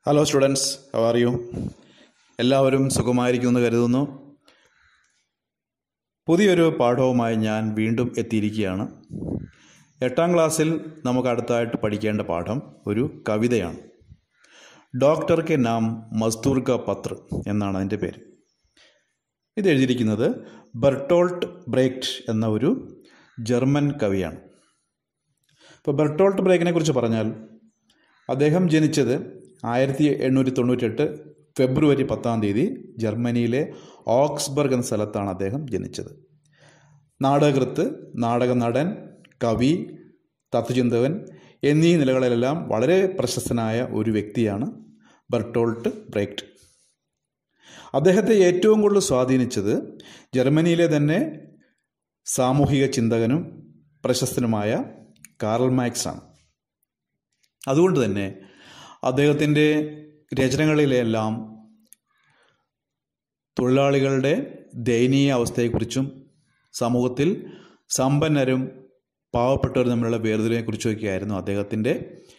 hello students how are you എല്ലാവരും സുഖമായിരിക്കുമെന്ന് കരുതുന്നു പുതിയൊരു പാഠവുമായി ഞാൻ വീണ്ടും എത്തിയിരിക്കുകയാണ് എട്ടാം ക്ലാസ്സിൽ നമുക്ക് അടുത്തായിട്ട് പഠിക്കേണ്ട പാഠം ഒരു കവിതയാണ് ഡോക്ടർ കെ നാം മസ്ദൂർ ക പത്ര എന്നാണ് അതിൻ്റെ പേര് ഇത് എഴുതിയിരിക്കുന്നത് ബെർട്ടോൾട്ട് ബ്രേക്റ്റ് എന്ന ഒരു ജർമ്മൻ കവിയാണ് ഇപ്പോൾ ബെർട്ടോൾട്ട് ബ്രേക്കിനെ കുറിച്ച് പറഞ്ഞാൽ അദ്ദേഹം ജനിച്ചത് ആയിരത്തി എണ്ണൂറ്റി തൊണ്ണൂറ്റെട്ട് ഫെബ്രുവരി പത്താം തീയതി ജർമ്മനിയിലെ ഓക്സ്ബർഗ് എന്ന സ്ഥലത്താണ് അദ്ദേഹം ജനിച്ചത് നാടകകൃത്ത് നാടക നടൻ കവി തത്വചിന്തകൻ എന്നീ നിലകളിലെല്ലാം വളരെ പ്രശസ്തനായ ഒരു വ്യക്തിയാണ് ബെർട്ടോൾട്ട് ബ്രേക്റ്റ് അദ്ദേഹത്തെ ഏറ്റവും കൂടുതൽ സ്വാധീനിച്ചത് ജർമ്മനിയിലെ തന്നെ സാമൂഹിക ചിന്തകനും പ്രശസ്തനുമായ കാറൽ മാക്സ് ആണ് അതുകൊണ്ട് തന്നെ അദ്ദേഹത്തിൻ്റെ രചനകളിലെല്ലാം തൊഴിലാളികളുടെ ദയനീയ അവസ്ഥയെക്കുറിച്ചും സമൂഹത്തിൽ സമ്പന്നരും പാവപ്പെട്ടവരും തമ്മിലുള്ള വേർതിരിവിനെക്കുറിച്ചൊക്കെയായിരുന്നു അദ്ദേഹത്തിൻ്റെ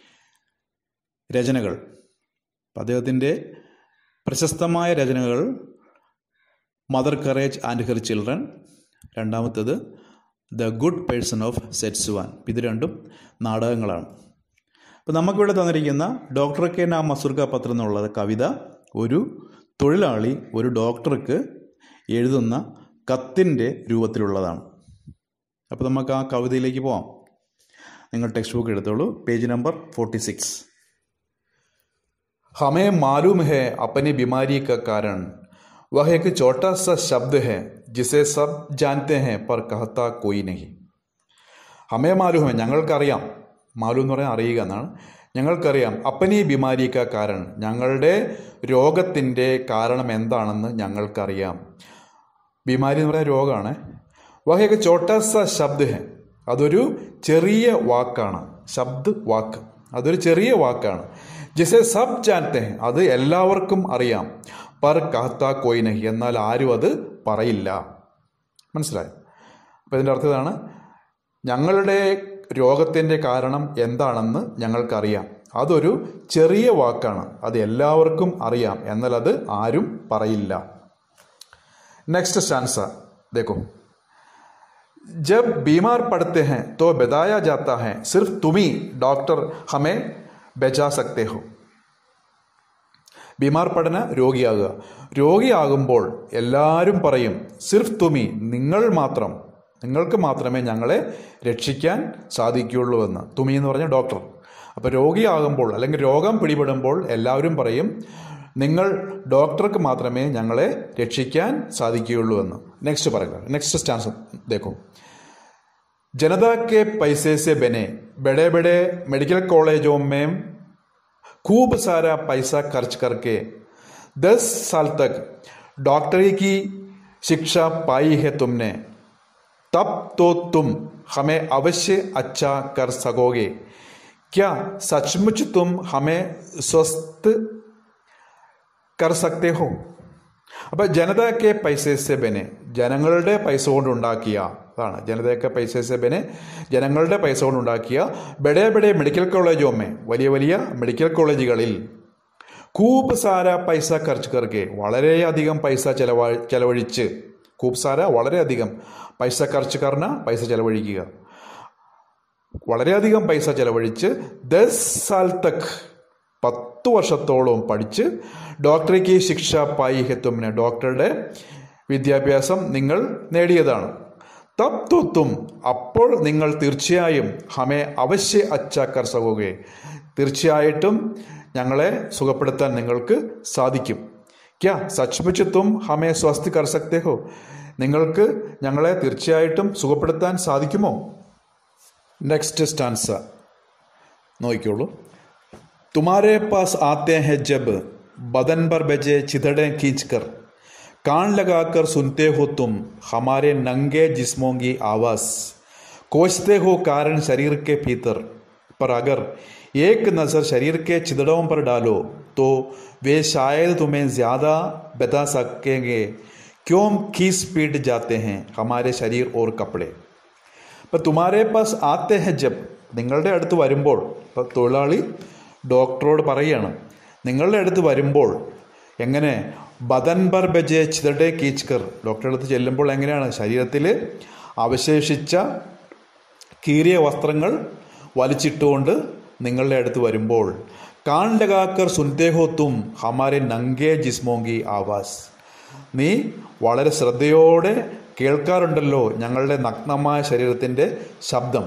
രചനകൾ അദ്ദേഹത്തിൻ്റെ പ്രശസ്തമായ രചനകൾ mother courage and her children രണ്ടാമത്തേത് the good person of Setzuan ഇത് രണ്ടും നാടകങ്ങളാണ് അപ്പോൾ നമുക്കിവിടെ തന്നിരിക്കുന്ന ഡോക്ടർ കെ നാം മസുർക്ക പത്രം എന്നുള്ള കവിത ഒരു തൊഴിലാളി ഒരു ഡോക്ടർക്ക് എഴുതുന്ന കത്തിൻ്റെ രൂപത്തിലുള്ളതാണ് അപ്പോൾ നമുക്ക് ആ കവിതയിലേക്ക് പോവാം നിങ്ങൾ ടെക്സ്റ്റ് ബുക്ക് എടുത്തോളൂ പേജ് നമ്പർ ഫോർട്ടി സിക്സ് हमें मालूम है अपनी बीमारी का कारण वह एक छोटा सा शब्द है जिसे सब जानते हैं पर कहता कोई नहीं ഹമേ മാലൂം ഞങ്ങൾക്കറിയാം മാലൂം എന്ന് പറഞ്ഞാൽ അറിയുക എന്നാണ് ഞങ്ങൾക്കറിയാം അപ്പനി ബിമാരിക്ക കാരണം ഞങ്ങളുടെ രോഗത്തിൻ്റെ കാരണം എന്താണെന്ന് ഞങ്ങൾക്കറിയാം ബിമാരി എന്ന് പറയുന്ന രോഗമാണ് വഹയൊക്കെ ചോട്ടാസ ശബ്ദ ഹെ അതൊരു ചെറിയ വാക്കാണ് ശബ്ദ് വാക്ക് അതൊരു ചെറിയ വാക്കാണ് ജിസെ സബ് ജാനത്തെ ഹെ അത് എല്ലാവർക്കും അറിയാം പർ കഹത്ത കോയി നഹി എന്നാൽ ആരും അത് പറയില്ല മനസ്സിലായോ അപ്പോൾ ഇതിൻ്റെ അർത്ഥം ഇതാണ് ഞങ്ങളുടെ രോഗത്തിൻ്റെ കാരണം എന്താണെന്ന് ഞങ്ങൾക്കറിയാം അതൊരു ചെറിയ വാക്കാണ് അത് എല്ലാവർക്കും അറിയാം എന്നാൽ അത് ആരും പറയില്ല നെക്സ്റ്റ് സ്റ്റാൻസ देखो जब बीमार पड़ते हैं तो बताया जाता है सिर्फ तुम ही डॉक्टर हमें बचा सकते हो ബീമാർ പഠന രോഗിയാകുക രോഗിയാകുമ്പോൾ എല്ലാവരും പറയും സിർഫ് തുമി നിങ്ങൾ മാത്രം നിങ്ങൾക്ക് മാത്രമേ ഞങ്ങളെ രക്ഷിക്കാൻ സാധിക്കുകയുള്ളൂ എന്ന് തുമി എന്ന് പറഞ്ഞ ഡോക്ടർ അപ്പോൾ രോഗിയാകുമ്പോൾ അല്ലെങ്കിൽ രോഗം പിടിപെടുമ്പോൾ എല്ലാവരും പറയും നിങ്ങൾ ഡോക്ടർക്ക് മാത്രമേ ഞങ്ങളെ രക്ഷിക്കാൻ സാധിക്കുകയുള്ളൂ എന്ന് നെക്സ്റ്റ് പറയുക നെക്സ്റ്റ് സ്റ്റാൻസ് ദേക്കോ जनता के पैसे से बने बड़े बड़े मेडिकल कॉलेजों में खूब सारा पैसा खर्च करके दस साल तक डॉक्टरी की शिक्षा पाई है तुमने तब तो तुम हमें अवश्य अच्छा कर सकोगे क्या सचमुच तुम हमें स्वस्थ कर सकते हो അപ്പോൾ ജനതയൊക്കെ പൈസേസെ ബെനെ ജനങ്ങളുടെ പൈസ കൊണ്ടുണ്ടാക്കിയ അതാണ് ജനതയൊക്കെ പൈസേസെ ബെനെ ജനങ്ങളുടെ പൈസ കൊണ്ടുണ്ടാക്കിയ ബെഡേ ബെഡേ മെഡിക്കൽ കോളേജോമേ വലിയ വലിയ മെഡിക്കൽ കോളേജുകളിൽ കൂപ്പ് സാര പൈസ ഖർച്ച് കർക്കെ വളരെയധികം പൈസ ചെലവ ചെലവഴിച്ച് കൂപ്പ് സാര വളരെയധികം പൈസ ഖർച്ച് കർണ പൈസ ചെലവഴിക്കുക വളരെയധികം പൈസ ചെലവഴിച്ച് ദസ് സാൽ തക് പത്ത് വർഷത്തോളം പഠിച്ച് ഡോക്ടറേക്ക് ശിക്ഷ പായി ഹെത്തുമിന് ഡോക്ടറുടെ വിദ്യാഭ്യാസം നിങ്ങൾ നേടിയതാണ് തബ് തൊത്തും അപ്പോൾ നിങ്ങൾ തീർച്ചയായും ഹമെ അവശ്യ അച്ചാക്കർ സഹോകെ തീർച്ചയായിട്ടും ഞങ്ങളെ സുഖപ്പെടുത്താൻ നിങ്ങൾക്ക് സാധിക്കും ക്യാ സച്മുച്ച് തും ഹമെ സ്വസ്തി കർ സക്തേ ഹോ നിങ്ങൾക്ക് ഞങ്ങളെ തീർച്ചയായിട്ടും സുഖപ്പെടുത്താൻ സാധിക്കുമോ നെക്സ്റ്റ് സ്റ്റാൻസ നോക്കിക്കോളൂ तुम्हारे पास आते हैं जब बदन पर बजे चिथड़े खींचकर कान लगाकर सुनते हो तुम हमारे नंगे जिस्मों की आवाज़ कोचते हो कारण शरीर के भीतर पर अगर एक नज़र शरीर के चिदड़ों पर डालो तो वे शायद तुम्हें ज़्यादा बता सकेंगे क्यों खींच पीट जाते हैं हमारे शरीर और कपड़े അപ്പം തുമാരെ പാസ് ആത്തെ ഹെ ജബ് നിങ്ങളുടെ അടുത്ത് വരുമ്പോൾ ഇപ്പം തൊഴിലാളി ഡോക്ടറോട് പറയുകയാണ് നിങ്ങളുടെ അടുത്ത് വരുമ്പോൾ എങ്ങനെ ബദൻബർ ബജെ ചിതടെ കീച്ച്കർ ഡോക്ടറുടെ അടുത്ത് ചെല്ലുമ്പോൾ എങ്ങനെയാണ് ശരീരത്തിൽ അവശേഷിച്ച കീറിയ വസ്ത്രങ്ങൾ വലിച്ചിട്ടുകൊണ്ട് നിങ്ങളുടെ അടുത്ത് വരുമ്പോൾ കാൺ ലഗാക്കർ സുൻതേഹോത്തും ഹമാരെ നങ്കേ ജിസ്മോങ്കി ആവാസ് നീ വളരെ ശ്രദ്ധയോടെ കേൾക്കാറുണ്ടല്ലോ ഞങ്ങളുടെ നഗ്നമായ ശരീരത്തിൻ്റെ ശബ്ദം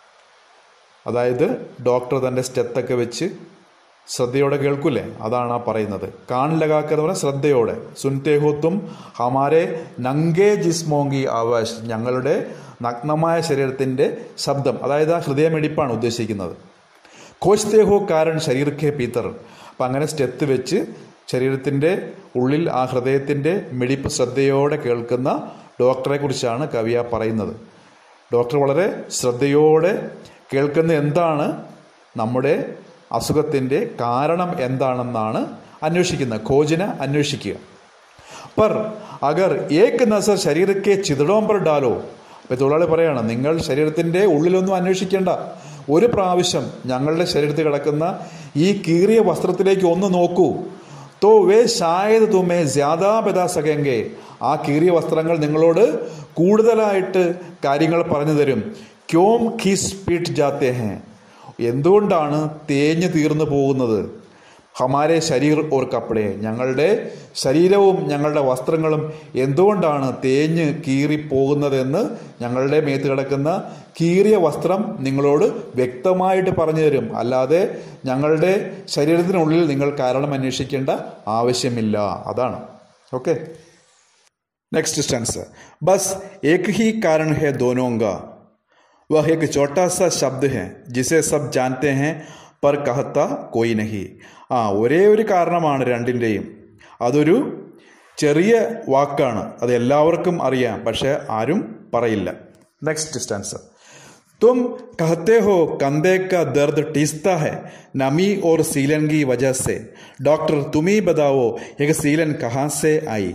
അതായത് ഡോക്ടർ തൻ്റെ സ്റ്റെത്തൊക്കെ വെച്ച് ശ്രദ്ധയോടെ കേൾക്കൂലേ അതാണ് ആ പറയുന്നത് കാൺ ലഗാക്കർ എന്ന് പറഞ്ഞാൽ ശ്രദ്ധയോടെ സുൻതേഹോത്തും ഹമാരെ നങ്കേ ജിസ്മോങ്കി ആവാസ് ഞങ്ങളുടെ നഗ്നമായ ശരീരത്തിൻ്റെ ശബ്ദം അതായത് ആ ഹൃദയമിടിപ്പാണ് ഉദ്ദേശിക്കുന്നത് കോച്ച്തേഹോ കാരൻ ശരീർക്കെ പീത്തർ അപ്പം അങ്ങനെ സ്റ്റെത്ത് വെച്ച് ശരീരത്തിൻ്റെ ഉള്ളിൽ ആ ഹൃദയത്തിൻ്റെ മിടിപ്പ് ശ്രദ്ധയോടെ കേൾക്കുന്ന ഡോക്ടറെ കുറിച്ചാണ് കവിയ പറയുന്നത് ഡോക്ടർ വളരെ ശ്രദ്ധയോടെ കേൾക്കുന്ന എന്താണ് നമ്മുടെ അസുഖത്തിൻ്റെ കാരണം എന്താണെന്നാണ് അന്വേഷിക്കുന്നത് ഖോജിനെ അന്വേഷിക്കുക പർ അഗർ ഏക് നസർ ശരീരക്കെ ചിതടോം പർ ഡാലോ അപ്പോൾ തൊഴിലാളി പറയാണ് നിങ്ങൾ ശരീരത്തിൻ്റെ ഉള്ളിലൊന്നും അന്വേഷിക്കേണ്ട ഒരു പ്രാവശ്യം ഞങ്ങളുടെ ശരീരത്തിൽ കിടക്കുന്ന ഈ കീറിയ വസ്ത്രത്തിലേക്ക് ഒന്ന് നോക്കൂ തോ വേ ഷായത് തുമേ ജ്യാദാ ബദാ സകെങ്കെ ആ കീറിയ വസ്ത്രങ്ങൾ നിങ്ങളോട് കൂടുതലായിട്ട് കാര്യങ്ങൾ പറഞ്ഞു തരും ക്യോം ഖിസ് പീട്ട് ജാത്തേ ഹേ എന്തുകൊണ്ടാണ് തേഞ്ഞു തീർന്നു പോകുന്നത് ഹമാരെ ശരീർ ഓർ കപ്പടെ ഞങ്ങളുടെ ശരീരവും ഞങ്ങളുടെ വസ്ത്രങ്ങളും എന്തുകൊണ്ടാണ് തേഞ്ഞ് കീറിപ്പോകുന്നതെന്ന് ഞങ്ങളുടെ മേത്ത് കിടക്കുന്ന കീറിയ വസ്ത്രം നിങ്ങളോട് വ്യക്തമായിട്ട് പറഞ്ഞു തരും അല്ലാതെ ഞങ്ങളുടെ ശരീരത്തിനുള്ളിൽ നിങ്ങൾ കാരണം അന്വേഷിക്കേണ്ട ആവശ്യമില്ല അതാണ് ഓക്കെ नेक्स्ट स्टेंस बस एक ही कारण है दोनों का वह एक छोटा सा शब्द है जिसे सब जानते हैं पर कहता कोई नहीं ആ ഒരേ ഒരു കാരണമാണ് രണ്ടിൻ്റെയും അതൊരു ചെറിയ വാക്കാണ് അത് എല്ലാവർക്കും അറിയാം പക്ഷെ ആരും പറയില്ല നെക്സ്റ്റ് സ്റ്റാൻസ് तुम कहते हो कंधे का दर्द टीसता है नमी और सीलन की वजह से डॉक्टर तुम ही बताओ एक सीलन कहाँ से आई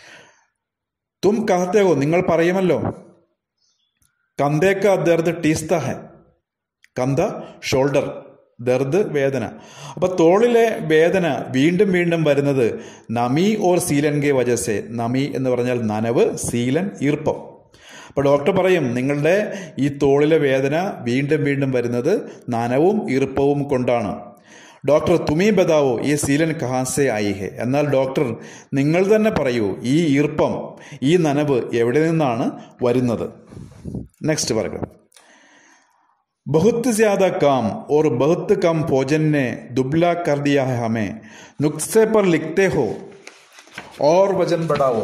തും കഹത്തേഹോ നിങ്ങൾ പറയുമല്ലോ കന്തേക്ക ദർദ് ടീസ്ത ഹെ കന്ത ഷോൾഡർ ദർദ് വേദന അപ്പൊ തോളിലെ വേദന വീണ്ടും വീണ്ടും വരുന്നത് നമി ഓർ സീലൻകെ വജസെ നമി എന്ന് പറഞ്ഞാൽ നനവ് സീലൻ ഈർപ്പം അപ്പോൾ ഡോക്ടർ പറയും നിങ്ങളുടെ ഈ തോളിലെ വേദന വീണ്ടും വീണ്ടും വരുന്നത് നനവും ഈർപ്പവും കൊണ്ടാണ് ഡോക്ടർ തുമി ബതാവോ ഈ സീലൻ കഹാസെ ആയി ഹെ എന്നാൽ ഡോക്ടർ നിങ്ങൾ തന്നെ പറയൂ ഈ ഈർപ്പം ഈ നനവ് എവിടെ നിന്നാണ് വരുന്നത് നെക്സ്റ്റ് പറയുക बहुत ज्यादा काम और बहुत कम भोजन ने दुबला कर दिया है हमें नुस्खे पर लिखते हो और वजन बढ़ाओ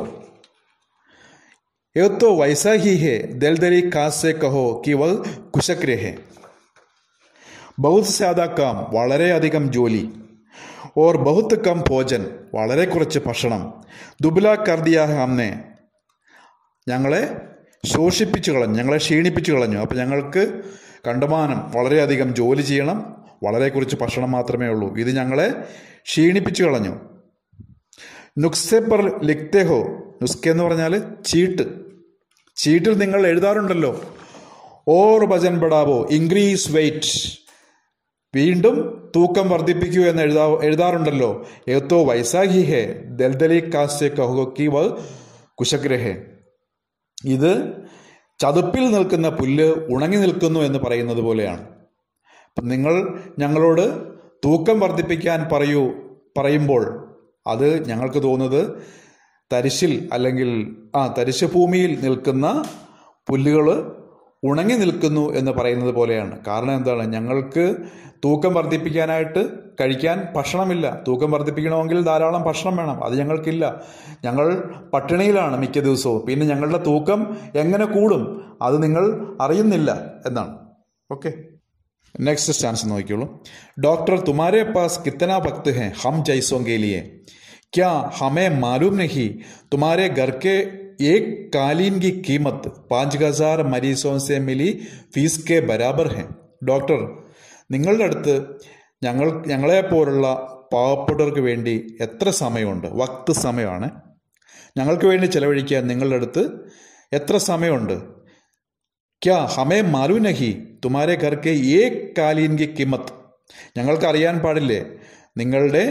ये तो वैसा ही है दलदली खास से कहो कि वह कुशक रहे ബഹുത് സാദാ കാം വളരെയധികം ജോലി ഓർ ബഹുത്ത് കം ഭോജൻ വളരെ കുറച്ച് ഭക്ഷണം ദുബല കർദിയ ഹംനെ ഞങ്ങളെ ശോഷിപ്പിച്ചു കളഞ്ഞു ഞങ്ങളെ ക്ഷീണിപ്പിച്ചു കളഞ്ഞു അപ്പോൾ ഞങ്ങൾക്ക് കണ്ടമാനം വളരെയധികം ജോലി ചെയ്യണം വളരെ കുറച്ച് ഭക്ഷണം മാത്രമേ ഉള്ളൂ ഇത് ഞങ്ങളെ ക്ഷീണിപ്പിച്ചു കളഞ്ഞു നുക്സെ പർ ലിക്തേഹോ നുസ്കെ എന്ന് പറഞ്ഞാൽ ചീട്ട് ചീട്ടിൽ നിങ്ങൾ എഴുതാറുണ്ടല്ലോ ഓർ ഭജൻ ബടാവോ ഇൻക്രീസ് വെയിറ്റ് വീണ്ടും തൂക്കം വർദ്ധിപ്പിക്കൂ എന്ന് എഴുതാ എഴുതാറുണ്ടല്ലോ ഏത്തോ വൈസാഖി ഹേ ദൽദലി കാസ്യ കഹോക്കി വ കുശഗ്രഹേ ഇത് ചതുപ്പിൽ നിൽക്കുന്ന പുല്ല് ഉണങ്ങി നിൽക്കുന്നു എന്ന് പറയുന്നത് പോലെയാണ് അപ്പം നിങ്ങൾ ഞങ്ങളോട് തൂക്കം വർദ്ധിപ്പിക്കാൻ പറയൂ പറയുമ്പോൾ അത് ഞങ്ങൾക്ക് തോന്നുന്നത് തരിശിൽ അല്ലെങ്കിൽ ആ തരിശ് ഭൂമിയിൽ നിൽക്കുന്ന പുല്ലുകൾ ഉണങ്ങി നിൽക്കുന്നു എന്ന് പറയുന്നത് പോലെയാണ് കാരണം എന്താണ് ഞങ്ങൾക്ക് തൂക്കം വർദ്ധിപ്പിക്കാനായിട്ട് കഴിക്കാൻ ഭക്ഷണമില്ല തൂക്കം വർദ്ധിപ്പിക്കണമെങ്കിൽ ധാരാളം ഭക്ഷണം വേണം അത് ഞങ്ങൾക്കില്ല ഞങ്ങൾ പട്ടിണിയിലാണ് മിക്ക ദിവസവും പിന്നെ ഞങ്ങളുടെ തൂക്കം എങ്ങനെ കൂടും അത് നിങ്ങൾ അറിയുന്നില്ല എന്നാണ് ഓക്കെ नेक्स्ट स्टांस നോക്കിയോളൂ डॉक्टर तुम्हारे पास कितना वक्त है हम जैसों के लिए क्या हमें मालूम नहीं तुम्हारे घर के एक कालीन की कीमत पाँच हजार मरीजों से मिली फीस के बराबर है ഡോക്ടർ നിങ്ങളുടെ അടുത്ത് ഞങ്ങൾ ഞങ്ങളെപ്പോലുള്ള പാവപ്പെട്ടവർക്ക് വേണ്ടി എത്ര സമയമുണ്ട് വക്ത് സമയമാണ് ഞങ്ങൾക്ക് വേണ്ടി ചെലവഴിക്കാൻ നിങ്ങളുടെ അടുത്ത് എത്ര സമയമുണ്ട് ക്യാ ഹമേ മാലൂ നഹി തുമാരെ ഘർക്കെ ഏ കാലീൻ കി കിമത്ത് ഞങ്ങൾക്ക് അറിയാൻ പാടില്ലേ നിങ്ങളുടെ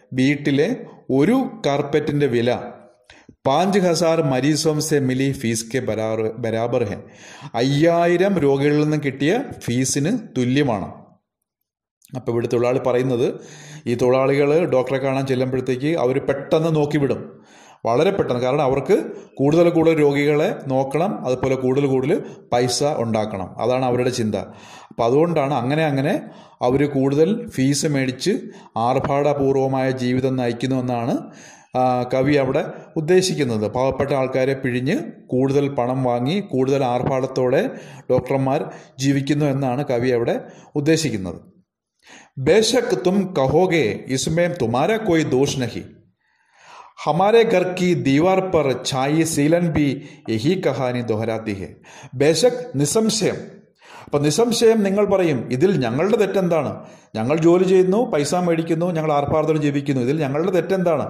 വീട്ടിലെ ഒരു കാർപ്പറ്റിൻ്റെ വില പാഞ്ച് ഹസാർ മരീസോം സെ മിലി ഫീസ് കെ ബരാർ ബരാബർ ഹെ അയ്യായിരം രോഗികളിൽ നിന്ന് കിട്ടിയ ഫീസിന് തുല്യമാണ് അപ്പോൾ ഇവിടെ തൊഴിലാളി പറയുന്നത് ഈ തൊഴിലാളികൾ ഡോക്ടറെ കാണാൻ ചെല്ലുമ്പോഴത്തേക്ക് അവർ പെട്ടെന്ന് നോക്കിവിടും വളരെ പെട്ടെന്ന് കാരണം അവർക്ക് കൂടുതൽ കൂടുതൽ രോഗികളെ നോക്കണം അതുപോലെ കൂടുതൽ കൂടുതൽ പൈസ ഉണ്ടാക്കണം അതാണ് അവരുടെ ചിന്ത അപ്പോൾ അതുകൊണ്ടാണ് അങ്ങനെ അങ്ങനെ അവർ കൂടുതൽ ഫീസ് മേടിച്ച് ആർഭാടപൂർവമായ ജീവിതം നയിക്കുന്നു എന്നാണ് ആ, കവി അവിടെ ഉദ്ദേശിക്കുന്നത് പാവപ്പെട്ട ആൾക്കാരെ പിഴിഞ്ഞ് കൂടുതൽ പണം വാങ്ങി കൂടുതൽ ആർഭാടത്തോടെ ഡോക്ടർമാർ ജീവിക്കുന്നു എന്നാണ് കവി അവിടെ ഉദ്ദേശിക്കുന്നത് बेशक तुम कहोगे इसमें तुम्हारा कोई दोष नहीं हमारे घर की दीवार पर छाई सीलन भी यही कहानी दोहराती है ബേശക് നിസ്സംശയം അപ്പൊ നിസ്സംശയം നിങ്ങൾ പറയും ഇതിൽ ഞങ്ങളുടെ തെറ്റെന്താണ് ഞങ്ങൾ ജോലി ചെയ്യുന്നു പൈസ മേടിക്കുന്നു ഞങ്ങൾ ആർഭാടത്തോടെ ജീവിക്കുന്നു ഇതിൽ ഞങ്ങളുടെ തെറ്റെന്താണ്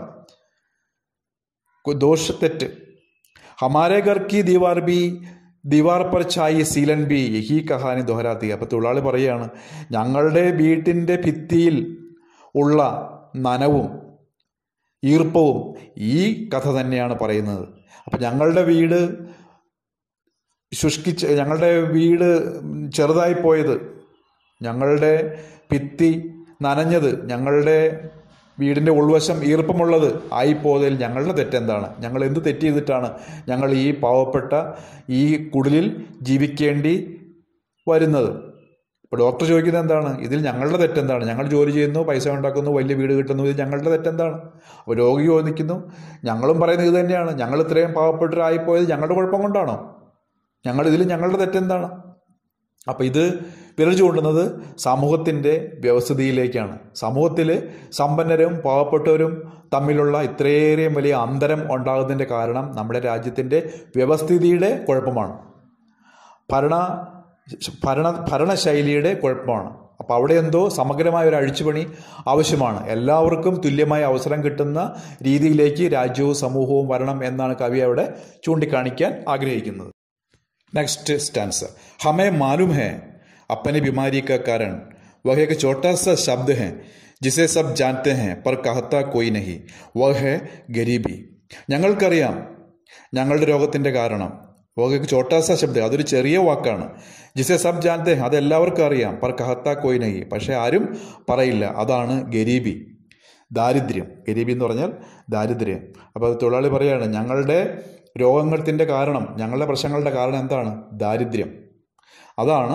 ദോഷ തെറ്റ് ഹമാരെ ഘർ കി ദീവാർ ബി ദീവാർ പർ ഛായി സീലൻ ബി യഹി കഹാനി ദോഹരാത്തി അപ്പോൾ തൊഴിലാളി പറയുകയാണ് ഞങ്ങളുടെ വീട്ടിൻ്റെ ഭിത്തിയിൽ ഉള്ള നനവും ഈർപ്പവും ഈ കഥ തന്നെയാണ് പറയുന്നത് അപ്പം ഞങ്ങളുടെ വീട് ശുഷ്കിച്ച് ഞങ്ങളുടെ വീട് ചെറുതായി പോയത് ഞങ്ങളുടെ ഭിത്തി നനഞ്ഞത് ഞങ്ങളുടെ വീടിൻ്റെ ഉൾവശം ഈർപ്പമുള്ളത് ആയിപ്പോയതിൽ ഞങ്ങളുടെ തെറ്റെന്താണ് ഞങ്ങൾ എന്ത് തെറ്റ് ചെയ്തിട്ടാണ് ഞങ്ങൾ ഈ പാവപ്പെട്ട ഈ കുടിലിൽ ജീവിക്കേണ്ടി വരുന്നത് ഇപ്പോൾ ഡോക്ടർ ചോദിക്കുന്നത് എന്താണ് ഇതിൽ ഞങ്ങളുടെ തെറ്റെന്താണ് ഞങ്ങൾ ജോലി ചെയ്യുന്നു പൈസ ഉണ്ടാക്കുന്നു വലിയ വീട് കിട്ടുന്നു ഇത് ഞങ്ങളുടെ തെറ്റെന്താണ് അപ്പോൾ രോഗി ചോദിക്കുന്നു ഞങ്ങളും പറയുന്നത് ഇത് തന്നെയാണ് ഞങ്ങൾ ഇത്രയും പാവപ്പെട്ടവരായിപ്പോയത് ഞങ്ങളുടെ കുഴപ്പം കൊണ്ടാണോ ഞങ്ങൾ ഇതിൽ ഞങ്ങളുടെ തെറ്റെന്താണ് അപ്പം ഇത് വിരൽ ചൂണ്ടുന്നത് സമൂഹത്തിൻ്റെ വ്യവസ്ഥിതിയിലേക്കാണ് സമൂഹത്തിൽ സമ്പന്നരും പാവപ്പെട്ടവരും തമ്മിലുള്ള ഇത്രയേറെ വലിയ അന്തരം ഉണ്ടാകുന്നതിൻ്റെ കാരണം നമ്മുടെ രാജ്യത്തിൻ്റെ വ്യവസ്ഥിതിയുടെ കുഴപ്പമാണ് ഭരണ ഭരണ ഭരണശൈലിയുടെ കുഴപ്പമാണ് അപ്പോൾ അവിടെ എന്തോ സമഗ്രമായ ഒരു അഴിച്ചുപണി ആവശ്യമാണ് എല്ലാവർക്കും തുല്യമായ അവസരം കിട്ടുന്ന രീതിയിലേക്ക് രാജ്യവും സമൂഹവും വരണം എന്നാണ് കവി അവിടെ ചൂണ്ടിക്കാണിക്കാൻ ആഗ്രഹിക്കുന്നത് नेक्स्ट स्टैंस हमें मालूम है अपनी बीमारी का कारण वह एक छोटा सा शब्द है जिसे सब जानते हैं पर कहता कोई नहीं वह है ഗരീബി ഞങ്ങൾക്കറിയാം ഞങ്ങളുടെ രോഗത്തിൻ്റെ കാരണം വഹ ചോട്ടാസ ശബ്ദം അതൊരു ചെറിയ വാക്കാണ് ജിസെ സബ് ജാനത്തെ അത് എല്ലാവർക്കും അറിയാം പർ കഹത്ത കോയി നഹി പക്ഷെ ആരും പറയില്ല അതാണ് ഗരീബി ദാരിദ്ര്യം ഗരീബി എന്ന് പറഞ്ഞാൽ ദാരിദ്ര്യം അപ്പോൾ അത് തൊഴിലാളി പറയാണ് ഞങ്ങളുടെ രോഗങ്ങളുടെ കാരണം ഞങ്ങളുടെ പ്രശ്നങ്ങളുടെ കാരണം എന്താണ് ദാരിദ്ര്യം അതാണ്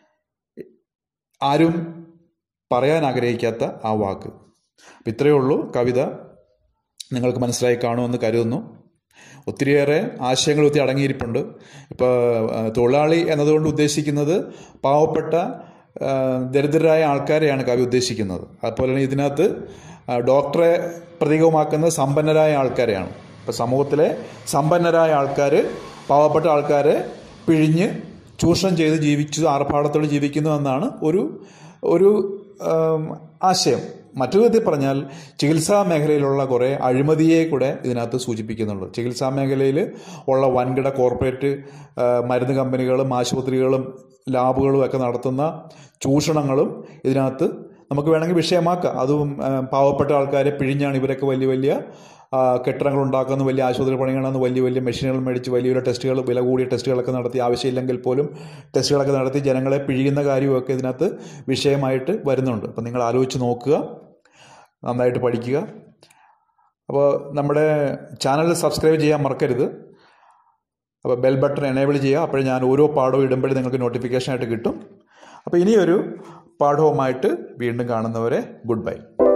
ആരും പറയാൻ ആഗ്രഹിക്കാത്ത ആ വാക്ക് അപ്പം ഇത്രയേ ഉള്ളൂ കവിത നിങ്ങൾക്ക് മനസ്സിലായി കാണുമെന്ന് കരുതുന്നു ഒത്തിരിയേറെ ആശയങ്ങൾ ഒത്തിരി അടങ്ങിയിരിപ്പുണ്ട് ഇപ്പോൾ തൊഴിലാളി എന്നതുകൊണ്ട് ഉദ്ദേശിക്കുന്നത് പാവപ്പെട്ട ആ, ദരിദ്രരായ ആൾക്കാരെയാണ് കവി ഉദ്ദേശിക്കുന്നത് അതുപോലെ തന്നെ ഇതിനകത്ത് ആ, ഡോക്ടറെ പ്രതീകമാക്കുന്നത് സമ്പന്നരായ ആൾക്കാരെയാണ് ഇപ്പോൾ സമൂഹത്തിലെ സമ്പന്നരായ ആൾക്കാർ പാവപ്പെട്ട ആൾക്കാരെ പിഴിഞ്ഞ് ചൂഷണം ചെയ്ത് ജീവിച്ചു ആർഭാടത്തോടെ ജീവിക്കുന്നു എന്നാണ് ഒരു ഒരു ആം, ആശയം മറ്റൊരു വിധത്തിൽ പറഞ്ഞാൽ ചികിത്സാ മേഖലയിലുള്ള കുറേ അഴിമതിയെ കൂടെ ഇതിനകത്ത് സൂചിപ്പിക്കുന്നുണ്ട് ചികിത്സാ മേഖലയിൽ ഉള്ള വൻകിട കോർപ്പറേറ്റ് ആ, മരുന്ന് കമ്പനികളും ആശുപത്രികളും ലാബുകളും ഒക്കെ നടത്തുന്ന ചൂഷണങ്ങളും ഇതിനകത്ത് നമുക്ക് വേണമെങ്കിൽ വിഷയമാക്കാം അതും ആ, പാവപ്പെട്ട ആൾക്കാരെ പിഴിഞ്ഞാണ് ഇവരൊക്കെ വലിയ വലിയ ആ, കെട്ടിടങ്ങൾ ഉണ്ടാക്കുന്നു വലിയ ആശുപത്രി പണികളാണ് വലിയ വലിയ മെഷീനുകൾ മേടിച്ച് വലിയ വലിയ ടെസ്റ്റുകൾ വില കൂടിയ ടെസ്റ്റുകളൊക്കെ നടത്തി ആവശ്യമില്ലെങ്കിൽ പോലും ടെസ്റ്റുകളൊക്കെ നടത്തി ജനങ്ങളെ പിഴിയുന്ന കാര്യമൊക്കെ ഇതിനകത്ത് വിഷയമായിട്ട് വരുന്നുണ്ട് അപ്പം നിങ്ങൾ ആലോചിച്ച് നോക്കുക നന്നായിട്ട് പഠിക്കുക അപ്പോൾ നമ്മുടെ ചാനൽ സബ്സ്ക്രൈബ് ചെയ്യാൻ മറക്കരുത് അപ്പോൾ ബെൽ ബട്ടൺ എനേബിൾ ചെയ്യുക അപ്പോൾ ഞാൻ ഓരോ പാഠവും ഇടുമ്പോഴും നിങ്ങൾക്ക് നോട്ടിഫിക്കേഷൻ ആയിട്ട് കിട്ടും അപ്പോൾ ഇനിയൊരു പാഠവുമായിട്ട് വീണ്ടും കാണുന്നവരെ ഗുഡ് ബൈ